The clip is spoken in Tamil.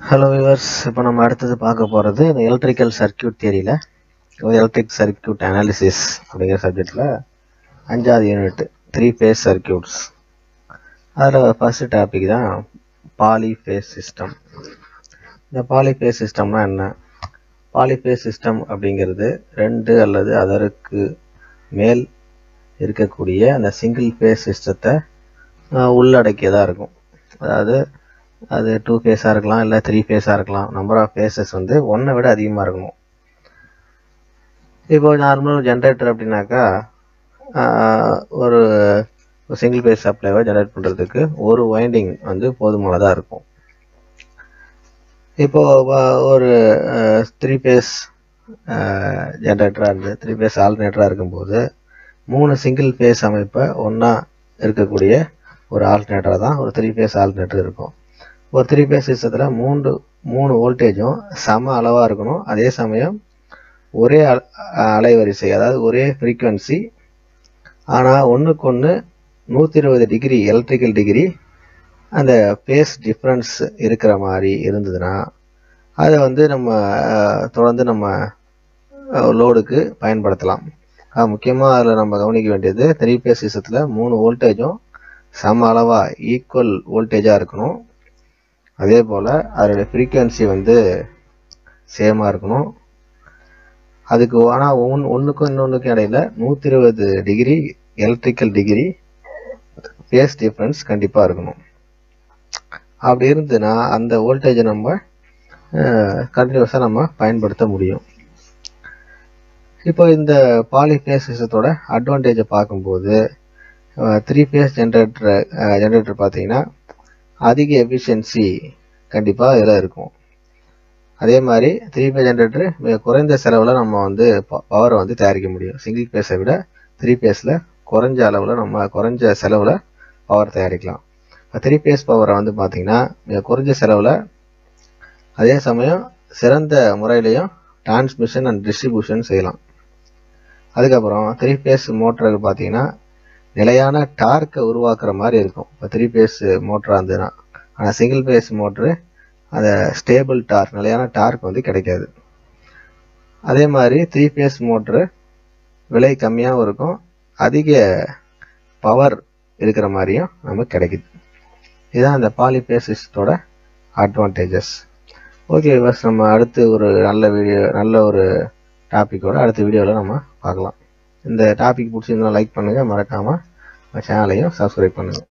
ஹலோ விவர்ஸ் இப்போ நம்ம அடுத்தது பார்க்க போகிறது இந்த எலக்ட்ரிக்கல் சர்க்கியூட் தியரியில் எலக்ட்ரிக் சர்க்கியூட் அனாலிசிஸ் அப்படிங்கிற சப்ஜெக்டில் அஞ்சாவது யூனிட் த்ரீ ஃபேஸ் சர்க்கியூட்ஸ் அதில் ஃபஸ்ட்டு டாபிக் தான் பாலிஃபேஸ் சிஸ்டம் இந்த பாலிஃபேஸ் சிஸ்டம்னா என்ன பாலிஃபேஸ் சிஸ்டம் அப்படிங்கிறது ரெண்டு அல்லது அதற்கு மேல் இருக்கக்கூடிய அந்த சிங்கிள் ஃபேஸ் சிஸ்டத்தை உள்ளடக்கியதாக இருக்கும் அதாவது அது டூ ஃபேஸாக இருக்கலாம் இல்லை த்ரீ ஃபேஸாக இருக்கலாம் நம்பர் ஆஃப் ஃபேஸஸ் வந்து ஒன்றை விட அதிகமாக இருக்கணும் இப்போ நார்மல் ஜென்ரேட்டர் அப்படின்னாக்கா ஒரு சிங்கிள் ஃபேஸ் சப்ளைவை ஜென்ரேட் பண்ணுறதுக்கு ஒரு வைண்டிங் வந்து போதுமானதாக இருக்கும் இப்போ ஒரு த்ரீ ஃபேஸ் ஜென்ரேட்டராக இருந்து த்ரீ ஃபேஸ் ஆல்டர்னேட்டராக இருக்கும்போது மூணு சிங்கிள் ஃபேஸ் அமைப்பை ஒன்றா இருக்கக்கூடிய ஒரு ஆல்டர்னேட்டராக தான் ஒரு த்ரீ ஃபேஸ் ஆல்டர்னேட்டர் இருக்கும் ஒரு த்ரீ ஃபேஸ் சிஸ்டத்தில் மூன்று மூணு வோல்டேஜும் சம அளவாக இருக்கணும் அதே சமயம் ஒரே அலைவரிசை அதாவது ஒரே ஃப்ரீக்குவன்சி ஆனால் ஒன்றுக்கு ஒன்று நூற்றி இருபது டிகிரி எலக்ட்ரிக்கல் டிகிரி அந்த ஃபேஸ் டிஃப்ரென்ஸ் இருக்கிற மாதிரி இருந்ததுன்னா அதை வந்து நம்ம தொடர்ந்து நம்ம லோடுக்கு பயன்படுத்தலாம் முக்கியமாக அதில் நம்ம கவனிக்க வேண்டியது த்ரீ ஃபேஸ் சிஸ்டத்தில் மூணு வோல்டேஜும் சம அளவாக ஈக்குவல் வோல்டேஜாக இருக்கணும் அதே போல் அதோடைய ஃப்ரீக்குவன்சி வந்து சேமாக இருக்கணும் அதுக்கு ஆனால் ஒன் ஒன்றுக்கும் இன்னொன்றுக்கும் இடையில நூற்றி இருபது degree electrical degree phase difference கண்டிப்பாக இருக்கணும் அப்படி இருந்துன்னா அந்த வோல்டேஜை நம்ம கண்டினியூஸாக நம்ம பயன்படுத்த முடியும் இப்போ இந்த பாலிஃபேஸ் சிஸ்டத்தோட அட்வான்டேஜை பார்க்கும்போது த்ரீ ஃபேஸ் ஜென்ரேட்டர் ஜென்ரேட்டர் பார்த்தீங்கன்னா அதிக எஃபிஷியன்சி கண்டிப்பாக இதில் இருக்கும் அதே மாதிரி த்ரீ ஃபேஸ் ஜென்ரேட்டர் மிக குறைந்த செலவில் நம்ம வந்து பவரை வந்து தயாரிக்க முடியும் சிங்கிள் ஃபேஸை விட த்ரீ ஃபேஸில் குறைஞ்ச அளவில் நம்ம குறைஞ்ச செலவில் பவர் தயாரிக்கலாம் த்ரீ ஃபேஸ் பவரை வந்து பார்த்திங்கன்னா மிக குறைஞ்ச செலவில் அதே சமயம் சிறந்த முறையிலையும் டிரான்ஸ்மிஷன் அண்ட் டிஸ்ட்ரிபியூஷன் செய்யலாம் அதுக்கப்புறம் த்ரீ ஃபேஸ் மோட்டருக்கு பார்த்தீங்கன்னா நிலையான டார்க்கை உருவாக்குற மாதிரி இருக்கும் இப்போ த்ரீ ஃபேஸ் மோட்டராக இருந்ததுன்னா ஆனால் சிங்கிள் ஃபேஸ் மோட்ரு அந்த ஸ்டேபிள் டார்க் நிலையான டார்க் வந்து கிடைக்காது அதே மாதிரி த்ரீ ஃபேஸ் மோட்ரு விலை கம்மியாகவும் இருக்கும் அதிக பவர் இருக்கிற மாதிரியும் நமக்கு கிடைக்குது இதுதான் அந்த பாலிஃபேஸ் சிஸ்டத்தோட அட்வான்டேஜஸ் ஓகே பஸ் நம்ம அடுத்து ஒரு நல்ல வீடியோ நல்ல ஒரு டாப்பிக்கோட அடுத்த வீடியோவில் நம்ம பார்க்கலாம் இந்த டாபிக் பிடிச்சிருந்தா லைக் பண்ணுங்கள் மறக்காமல் சேனலையும் சப்ஸ்கிரைப் பண்ணுங்கள்